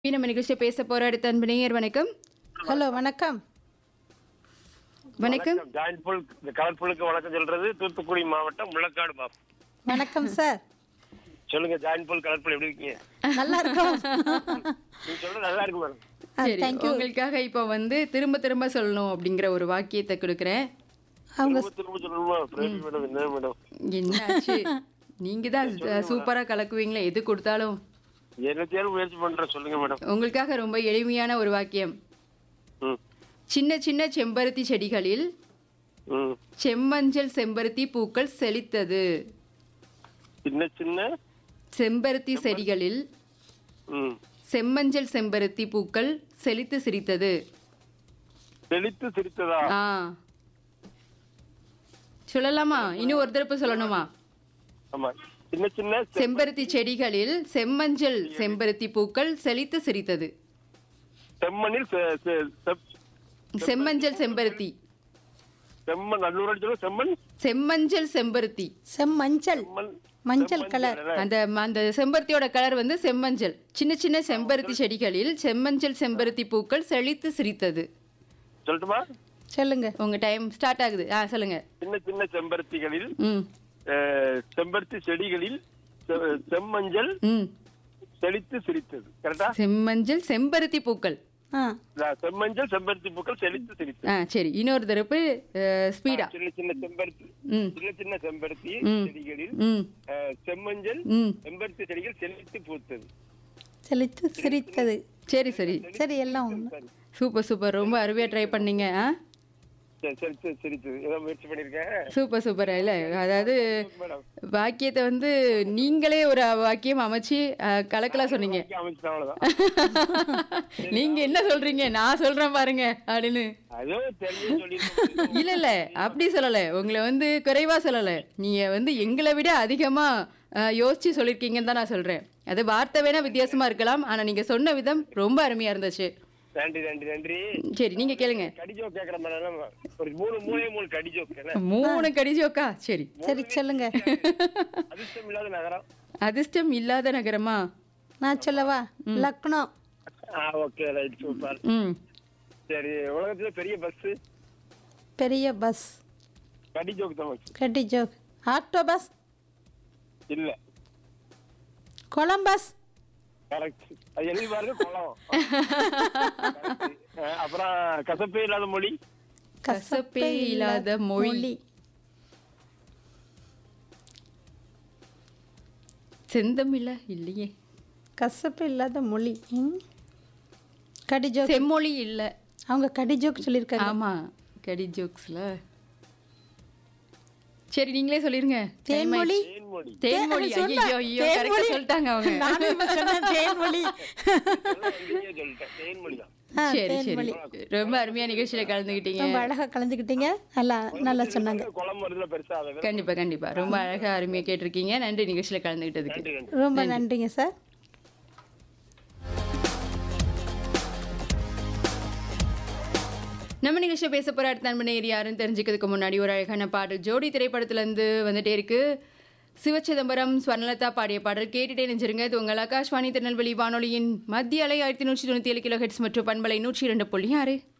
நம்ம நிகழ்ச்சியை பேச போற அடுத்த அன்பு நேயர் வணக்கம் ஹலோ வணக்கம் வணக்கம் ஜாயிண்ட் புல் இந்த கலர்ஃபுல்லுக்கு வணக்கம் சொல்றது தூத்துக்குடி மாவட்டம் முள்ளக்காடு பாப் வணக்கம் சார் சொல்லுங்க ஜாயிண்ட் புல் கலர்ஃபுல் எப்படி இருக்கீங்க நல்லா இருக்கோம் நீங்க சொல்றது நல்லா இருக்கு மேடம் சரி தேங்க்யூ உங்களுக்காக இப்போ வந்து திரும்ப திரும்ப சொல்லணும் அப்படிங்கிற ஒரு வாக்கியத்தை கொடுக்குறேன் அவங்க திரும்ப திரும்ப சொல்லணுமா பிரேமி மேடம் என்ன மேடம் என்னாச்சு நீங்க தான் சூப்பரா கலக்குவீங்களே எது கொடுத்தாலும் என்னத்தையாலும் முயற்சி பண்றேன் சொல்லுங்க மேடம் உங்களுக்காக ரொம்ப எளிமையான ஒரு வாக்கியம் ம் சின்ன சின்ன செம்பருத்தி செடிகளில் ம் செம்மஞ்சள் செம்பருத்தி பூக்கள் செழித்தது சின்ன சின்ன செம்பருத்தி செடிகளில் ம் செம்மஞ்சள் செம்பருத்தி பூக்கள் செழித்து சிரித்தது செழித்து சிரித்ததா ஆ சொல்லலாமா இன்னும் ஒரு தடவை சொல்லணுமா ஆமா சின்ன சின்ன செ- செம்பருத்தி செடிகளில் செம்மஞ்சள் செம்பருத்தி பூக்கள் செழித்து சிரித்தது செம்மண்ணில் செ- செ- செப்- செம்மஞ்சள் செம்பருத்தி செம்மண் நல்லூர் சொல்ல செம்மண் செம்மஞ்சள் செம்பருத்தி செம்மஞ்சள் செம்மண் மஞ்சள் கலர் அந்த அந்த செம்பருத்தியோட கலர் வந்து செம்மஞ்சள் சின்ன சின்ன செம்பருத்தி செடிகளில் செம்மஞ்சள் செம்பருத்தி பூக்கள் செழித்து சிரித்தது சொல்லட்டுமா சொல்லுங்க உங்க டைம் ஸ்டார்ட் ஆகுது ஆ சொல்லுங்க சின்ன சின்ன செம்பருத்திகளில் ம் அஹ், செம்பருத்தி செடிகளில் செ- செம்மஞ்சள் ம் செழித்து சிரித்தது கரெக்டா செம்மஞ்சள் செம்பருத்தி பூக்கள் ஆ நான் செம்மஞ்சள் செம்பருத்தி பூக்கள் செழித்து சிரித்தது ஆ சரி இன்னொரு தடவை ஸ்பீடா சின்ன சின்ன செம்பருத்தி ம் சின்ன சின்ன செம்பருத்தி ம். செடிகளில் ம் அஹ், செம்மஞ்சள் ம் செம்பருத்தி செடிகள் செழித்து பூத்தது செழித்து சிரித்தது சரி சரி சரி எல்லாம் ஒண்ணு சரி சூப்பர் சூப்பர் ரொம்ப அருமையாக ட்ரை பண்ணீங்க ஆ சரி, செழித்து சிரித்தது ஏதோ முயற்சி பண்ணிருக்கேன் சூப்பர் சூப்பர் இல்லை அதாவது மேடம் வாக்கியத்தை வந்து நீங்களே ஒரு வாக்கியம் அமைச்சு அஹ், கலக்கலா சொன்னீங்க அமைச்சிட்டேன் அவ்வளவுதான் நீங்க என்ன சொல்றீங்க நான் சொல்றேன் பாருங்க அப்படின்னு அதோ தெரிஞ்சு சொல்லிருக்கேன் இல்ல இல்ல அப்படி சொல்லல உங்களை வந்து குறைவா சொல்லல நீங்க வந்து எங்களை விட அதிகமா அஹ், யோசிச்சு சொல்லிருக்கீங்கன்னு தான் நான் சொல்றேன் அது வார்த்தை வேணா வித்தியாசமா இருக்கலாம் ஆனா நீங்க சொன்ன விதம் ரொம்ப அருமையா இருந்துச்சு நன்றி நன்றி நன்றி சரி நீங்க கேளுங்க கடிஜோ கேக்குற மேடம் ஒரு மூணு மூணே மூணு கடிஜோ என்ன மூணு கடிஜோக்கா சரி சரி சொல்லுங்க அதிர்ஷ்டம் இல்லாத நகரம் அதிர்ஷ்டம் இல்லாத நகரமா நான் சொல்லவா லக்னோ ஆ ஓகே ரைட் சூப்பர் ம் சரி உலகத்துல பெரிய பஸ் பெரிய பஸ் கடிஜோக்கு தான் வச்சு கட்டி ஜோக் ஆக்டோபஸ் இல்ல கொலம்பஸ் கரெக்ட் அது எழுதி பாருங்க குளம் Correct. அஹ் அப்புறம் கசப்பே இல்லாத மொழி கசப்பே இல்லாத மொழி செந்தமிழா இல்லையே கசப்பு இல்லாத மொழி ம். கடி ஜோக் செம்மொழி இல்ல அவங்க கடி ஜோக் சொல்லியிருக்காங்க ஆமா கடி ஜோக்ஸ்ல சரி நீங்களே சொல்லிருங்க தேன்மொழி தேன்மொழி தேன்மொழி சொன்னா, ஐயோ ஐயோ தேன்மொழி. கரெக்டா சொல்லிட்டாங்க அவங்க நானும் இப்ப சொன்னேன் தேன்மொழி நீயே சொல்லிட்டேன் தேன்மொழி தான் ஆ, சரி சரி தேன்மொழி ரொம்ப அருமையா நிகழ்ச்சியில கலந்துக்கிட்டீங்க ரொம்ப அழகா கலந்துக்கிட்டீங்க நல்லா நல்லா சொன்னாங்க குளம் வருதுல பெருசா அதை விட- கண்டிப்பா கண்டிப்பா ரொம்ப அழகா அருமையா கேட்டிருக்கீங்க நன்றி நிகழ்ச்சியில கலந்துக்கிட்டதுக்கு நன்றி நன்றி ரொம்ப நன்றிங்க சார் நம்ம நிகழ்ச்சியை பேச போற அடுத்த நண்பனை யாருன்னு தெரிஞ்சுக்கிறதுக்கு முன்னாடி ஒரு அழகான பாடல் ஜோடி திரைப்படத்துல இருந்து வந்துட்டே இருக்கு சிவச்சிதம்பரம் ஸ்வர்ணலதா பாடிய பாடல் கேட்டுட்டே நெஞ்சிருங்க இது உங்கள் ஆகாஷ்வாணி திருநெல்வேலி வானொலியின் மத்திய அலை ஆயிரத்தி நூற்றி தொண்ணூற்றி ஏழு கிலோ ஹெட்ஸ் மற்றும் பண்பலை நூற்றி இரண்டு புள்ளி ஆறு